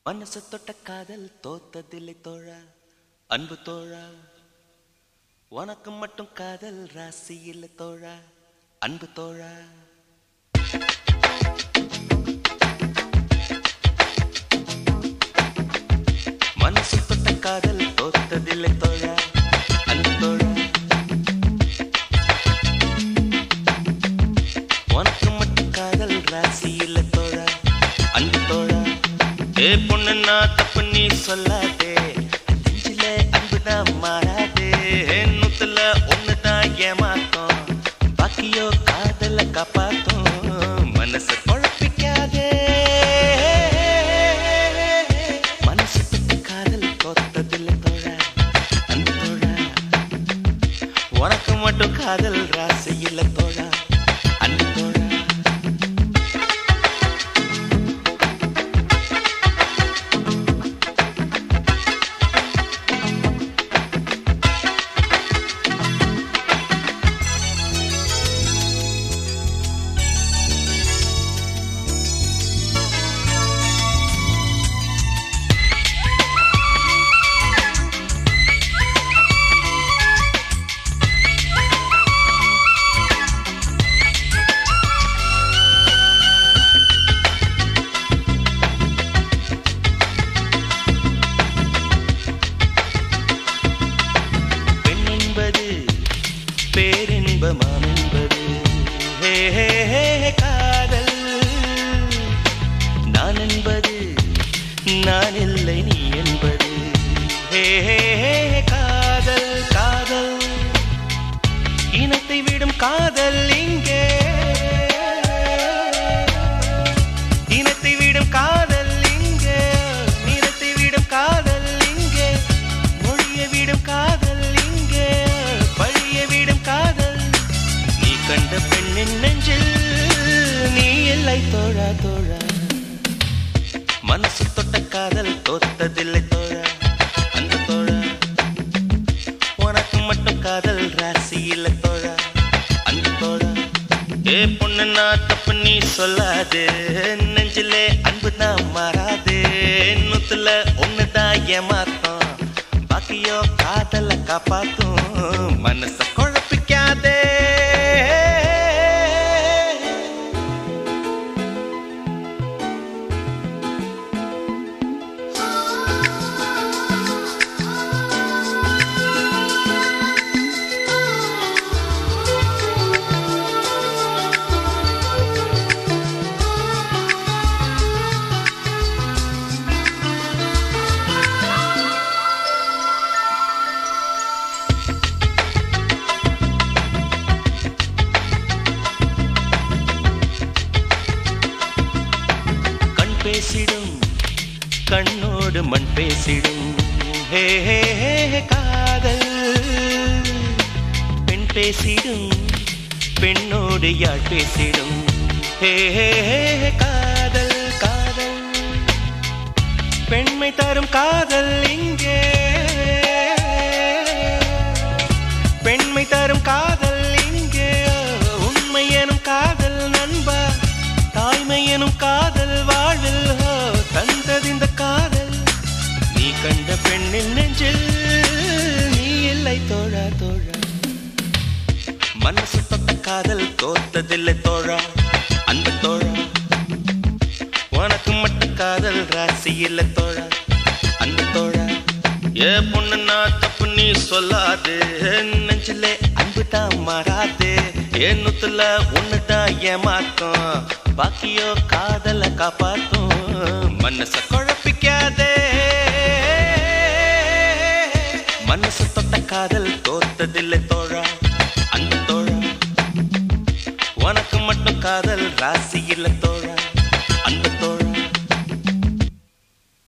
மனசு தொட்ட காதல் தோத்ததில்லை தோழா அன்பு தோழா உனக்கு மட்டும் காதல் ராசி இல்லை தோழா அன்பு தோழா மனசு தொட்ட காதல் தோத்ததில்லை தோழா அன்பு தோழா உனக்கு மட்டும் காதல் ராசி இல்லை தோழா அன்பு தோழா ஏ பொண்ணு நான் தப்பு நீ சொல்லாதே நெஞ்சில அன்புதான் மாறாதே நூத்துல ஒண்ணுதான் ஏமாத்தோம் பாக்கியோ காதல காப்பாத்தும் மனச குழப்பிக்காதே மனசு தொட்ட காதல் தோத்ததில்லை தோழா அன்பு தோழா உனக்கு மட்டும் காதல் ராசி இல்லை தோழா அன்பு தோழா பெண் என்பது பேரின்பமாம் என்பது ஹே ஹே ஹே ஹே, காதல் நான் என்பது நான் இல்லை நீ என்பது ஹே ஹே ஹே ஹே, காதல் காதல் இனத்தை விடும் காதல் இங்கே இனத்தை விடும் காதல் இங்கே நிறத்தை விடும் காதல் இங்கே மொழிய விடும் காதல் இங்கே பழிய விடும் காதல் நீ கண்ட பெண்ணின் நெஞ்சில் நீ இல்லை தோழா தோழா மனசு தொட்ட காதல் தோத்ததில்லை தோழா அந்த தோழா உனக்கு மட்டும் காதல் ராசி இல்லை தோழா அந்த தோழா ஏ பொண்ணு நான் தப்பு நீ சொல்லாது நெஞ்சிலே அன்பு தான் மாறாது நூத்துல ஒண்ணுதான் ஏமாத்தோம் பாக்கியோ காதல காப்பாத்தும் மனச குழப்பிக்காதே கண் பேசிடும் கண்ணோடு மண் பேசிடும் ஹே ஹே ஹே ஹே, காதல் பெண் பேசிடும் பெண்ணோடு யாழ் பேசிடும் ஹே ஹே ஹே ஹே, காதல் காதல் பெண்மை தரும் காதல் இங்கே பெண்மை தரும் காதல் இங்கே உண்மை எனும் காதல் நண்பா தாய்மை எனும் காதல் வாழ்வில் ஹோ, தந்தது இந்த காதல் நீ கண்ட பெண்ணின் நெஞ்சில் நீ இல்லை தோழா தோழா மனசு தொட்ட காதல் தோத்ததில்லை தோழா அந்த தோழா உனக்கு மட்டும் காதல் ராசி இல்லை தோழா அந்த தோழா ஏ பொண்ணு நான் தப்பு நீ சொல்லாது நெஞ்சிலே அன்பு தான் மாறாது என் நுத்துல ஒண்ணுதான் ஏமாத்தோம் பாக்கியோ காதல காப்பாத்தும் மனச குழப்பிக்காதே மனசு தொட்ட காதல் தோத்ததில்லை தோழா அந்த தோழா உனக்கு மட்டும் காதல் ராசி இல்லை தோழா